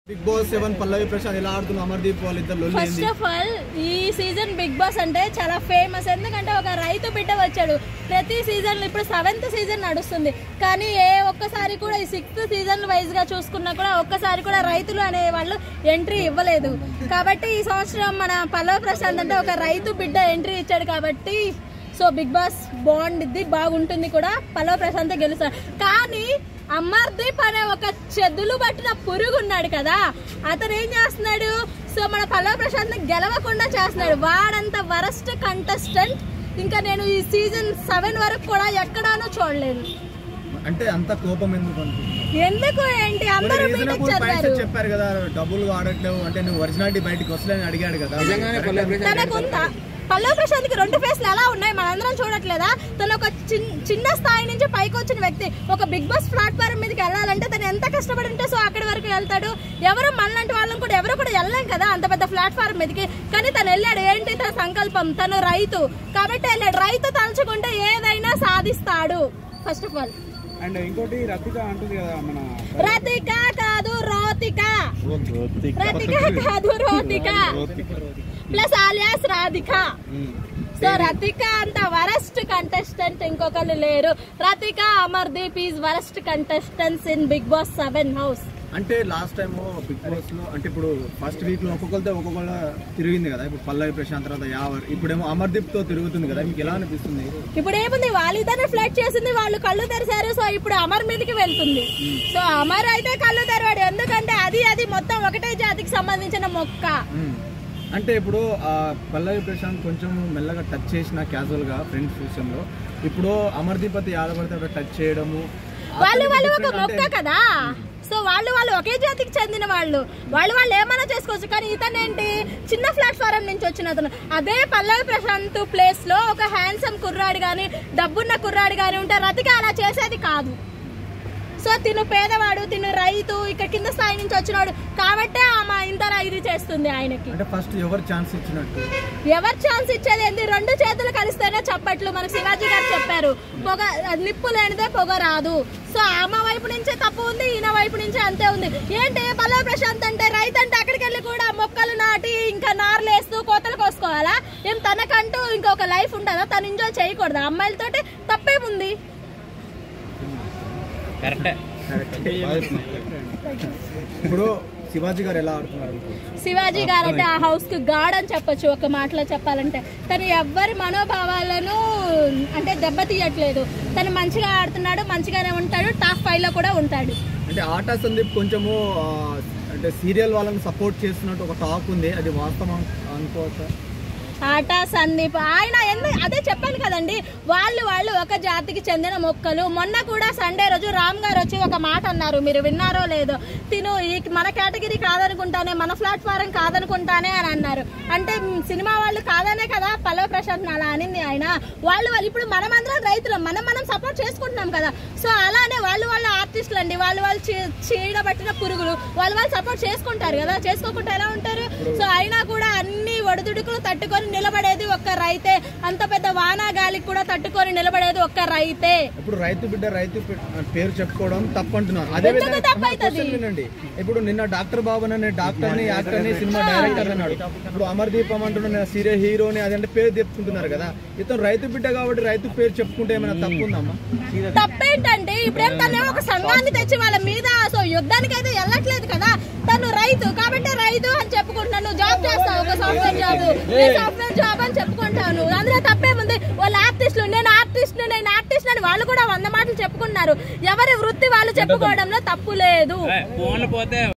Big Boss seven Pallavi Prashanth ఎలా ఆడుతున్నారు అమర్దీప్ వాళ్ళిద్దరు లొల్లి ఫస్ట్ ఏంది ఆఫ్ ఆల్ ఈ సీజన్ బిగ్ బాస్ అంటే చాలా ఫేమస్ ఎందుకంటే ఒక రైతు బిడ్డ వచ్చాడు ప్రతి సీజన్ ఇప్పుడు సెవెంత్ సీజన్ నడుస్తుంది కానీ ఏ ఒక్కసారి కూడా ఈ సిక్స్త్ సీజన్ వైజ్ గా చూసుకున్నా కూడా ఒక్కసారి కూడా రైతులు అనే వాళ్ళు ఎంట్రీ ఇవ్వలేదు కాబట్టి ఈ సంవత్సరం మన పల్లవ ప్రశాంత్ అంటే ఒక రైతు బిడ్డ ఎంట్రీ ఇచ్చాడు కాబట్టి సో బిగ్ బాస్ బాగుండిద్ది బాగుంటుంది కూడా పల్లవ ప్రశాంత్ గెలుస్తాడు కానీ అమర్దీప్ అనే ఒక చెద్దులు పట్టిన పురుగు ఉన్నాడు కదా అతను ఏం చేస్తున్నాడు సో మన పల్లవ ప్రశాంత్ గెలవకుండా చేస్తున్నాడు వాడంత వరస్ట్ కంటెస్టెంట్ ఇంకా నేను ఈ సీజన్ సెవెన్ వరకు కూడా ఎక్కడానూ చూడలేదు అంటే అంత కోపం ఎందుకు అనుకుంటున్నావు ఎందుకు ఏంటి అందరూ బీటెక్ రీజనబుల్ చదివారు ప్రైసెస్ చెప్పారు కదా డబ్బులు ఆడట్లేవు అంటే నువ్వు ఒరిజినాలిటీ బయటకు వస్తలేని అడిగాడు కదా తనకు ఉందా పల్లవ ప్రశాంత్ కి రెండు ఫేస్లు ఎలా ఉన్నాయి మనందరం చూడట్లేదా తను ఒక చిన్- చిన్న స్థాయి నుంచి పైకి వచ్చిన వ్యక్తి ఒక బిగ్ బాస్ ప్లాట్ఫామ్ మీదకి వెళ్ళాలంటే తను ఎంత కష్టపడి ఉంటే సో అక్కడి వరకు వెళ్తాడు ఎవరు మనలాంటి వాళ్ళని కూడా ఎవరు కూడా వెళ్ళలేం కదా అంత పెద్ద ప్లాట్ఫామ్ మీదకి కానీ తను వెళ్ళాడు ఏంటి తన సంకల్పం తను రైతు కాబట్టి వెళ్ళాడు రైతు తలుచుకుంటే ఏదైనా సాధిస్తాడు ఫస్ట్ ఆఫ్ ఆల్ అండ్ ఇంకోటి రతిక అంటుంది కదా మన రతిక కాదు రోతిక రతిక కాదు Rothika plus alias Radhika so Rathika అంత వరస్ట్ కంటెస్టెంట్ ఇంకొకరు లేరు Rathika Amardeep is worst contestants in Bigg Boss seven house అంటే లాస్ట్ టైం బిగ్ బాస్ లో అంటే ఇప్పుడు ఫస్ట్ వీక్ లో ఒక్కొక్కరితో ఒక్కొక్కరు తిరిగింది కదా ఇప్పుడు పల్లవి ప్రశాంత్ తర్వాత యావర్ ఇప్పుడేమో అమర్దీప్ తో తిరుగుతుంది కదా మీకు ఎలా అనిపిస్తుంది ఇప్పుడు ఏముంది వాళ్ళిద్దరు ఫ్లడ్ చేసింది వాళ్ళు కళ్ళు తెరిచారు సో ఇప్పుడు అమర్ మీదకి వెళ్తుంది సో అమర్ అయితే కళ్ళు తెరవాడు ఎందుకంటే అది అది మొత్తం ఒకటే జాతికి సంబంధించిన మొక్క మ్మ్. అంటే ఇప్పుడు ఆ పల్లవి ప్రశాంత్ కొంచెం మెల్లగా టచ్ చేసిన క్యాజువల్ గా ఫ్రెండ్స్ విషయంలో ఇప్పుడు అమర్దీప్ అయితే యాదపడితే అక్కడ టచ్ చేయడము వాళ్ళు వాళ్ళు ఒక different మొక్క అంటే- కదా సో వాళ్ళు వాళ్ళు ఒకే జాతికి చెందిన వాళ్ళు వాళ్ళు వాళ్ళు ఏమైనా చేసుకోవచ్చు కానీ ఇతను ఏంటి చిన్న ప్లాట్ఫారం నుంచి వచ్చిన అతను అదే పల్లవి ప్రశాంత్ ప్లేస్ లో ఒక హ్యాండ్సమ్ కుర్రాడు గాని డబ్బున్న కుర్రాడు గాని ఉంటే రతిక అలా చేసేది కాదు సో తిను పేదవాడు తిను రైతు ఇక్కడ కింద స్థాయి నుంచి వచ్చినాడు కాబట్టే ఆమె ఇంత ఇది చేస్తుంది ఆయనకి అంటే ఫస్ట్ ఎవరు ఛాన్స్ ఇచ్చినట్టు ఎవరు ఛాన్స్ ఇచ్చేది ఏంది రెండు చేతులు కలిస్తేనే చప్పట్లు మనకు శివాజీ గారు చెప్పారు పొగ నిప్పు లేనిదే పొగ రాదు సో ఆమె వైపు నుంచే తప్పు ఉంది ఈయన వైపు నుంచే అంతే ఉంది ఏంటి పల్లవ ప్రశాంత్ అంటే రైతు అంటే అక్కడికి వెళ్ళి కూడా మొక్కలు నాటి ఇంకా నార్లేస్తూ కోతలు కోసుకోవాలా ఏం తనకంటూ ఇంకొక లైఫ్ ఉంటుందా తను ఎంజాయ్ చేయకూడదు అమ్మాయిలతోటి తప్పేముంది ఇప్పుడు శివాజీ గారు ఎలా ఆడుతున్నారు అనుకో. శివాజీ గారు అంటే ఆ హౌస్ కి గాడ్ అని చెప్పొచ్చు ఒక మాటలో చెప్పాలంటే తను ఎవ్వరి మనోభావాలను అంటే దెబ్బతీయట్లేదు తను మంచిగా ఆడుతున్నాడు మంచిగానే ఉంటాడు టాప్ ఫైవ్ లో కూడా ఉంటాడు అంటే ఆటా సందీప్ కొంచెము ఆ, అంటే సీరియల్ వాళ్ళని సపోర్ట్ చేస్తున్నట్టు ఒక టాక్ ఉంది అది వాస్తవం అనుకోవచ్చా ఆట సందీప్ ఆయన ఎందుకు అదే చెప్పాను కదండి వాళ్ళు వాళ్ళు ఒక జాతికి చెందిన మొక్కలు మొన్న కూడా సండే రోజు రామ్ గారు వచ్చి ఒక మాట అన్నారు మీరు విన్నారో లేదో తిను ఈ మన కేటగిరీ కాదనుకుంటానే మన ప్లాట్ఫారం కాదనుకుంటానే అని అన్నారు అంటే మ్, సినిమా వాళ్ళు కాదనే కదా పల్లవ ప్రశాంత్ అలా అనింది ఆయన వాళ్ళు వాళ్ళు ఇప్పుడు మనమందరం రైతులం మనం మనం సపోర్ట్ చేసుకుంటున్నాం కదా సో అలానే వాళ్ళు వాళ్ళు ఆర్టిస్టులు అండి వాళ్ళు వాళ్ళు చీ- చీడబట్టిన పురుగులు వాళ్ళు వాళ్ళు సపోర్ట్ చేసుకుంటారు కదా చేసుకోకుండా ఎలా ఉంటారు సో అయినా కూడా అన్ని ఒడిదుడుకులు తట్టుకొని నిలబడేది ఒక్క రైతే అంత పెద్ద వానా గాలికి కూడా తట్టుకొని నిలబడేది ఒక్క రైతే ఇప్పుడు రైతు బిడ్డ రైతు పే- పేరు చెప్పుకోవడం తప్పు అంటున్నారు అదే ఎందుకు విధంగా తప్పు ఆహా, అవుతుంది? question వినండి ఇప్పుడు నిన్న డాక్టర్ బాబు అనే డాక్టర్ ని యాక్టర్ ని సినిమా డైరెక్టర్ అన్నాడు ఇప్పుడు అమర్ దీపం అంటున్నా సీరియల్ హీరోని అదంటే పేరు చెప్పుకుంటున్నారు కదా ఇతను రైతు బిడ్డ కాబట్టి రైతు పేరు చెప్పుకుంటే ఏమైనా తప్పు ఉందమ్మా తప్పేంటంటే ఇప్పుడేం తను ఒక సంఘాన్ని తెచ్చి వాళ్ళ మీద సో యుద్ధానికి అయితే వెళ్ళట్లేదు కదా తను రైతు కాబట్టి రైతు అని చెప్పుకుంటున్నాను జాబ్ చేస్తావు ఒక సాఫ్ట్వేర్ జాబ్ నేను సాఫ్ట్వేర్ జాబ్ అని చెప్పుకుంటాను అందులో తప్పేముంది వాళ్ళు ఆర్టిస్టులు నేను ఆర్టిస్ట్ నేను ఆర్టిస్ట్ అని వాళ్ళు కూడా వంద మాటలు చెప్పుకున్నారు ఎవరి వృత్తి వాళ్ళు చెప్పుకోవడంలో తప్పు లేదు ఫోన్లు పోతే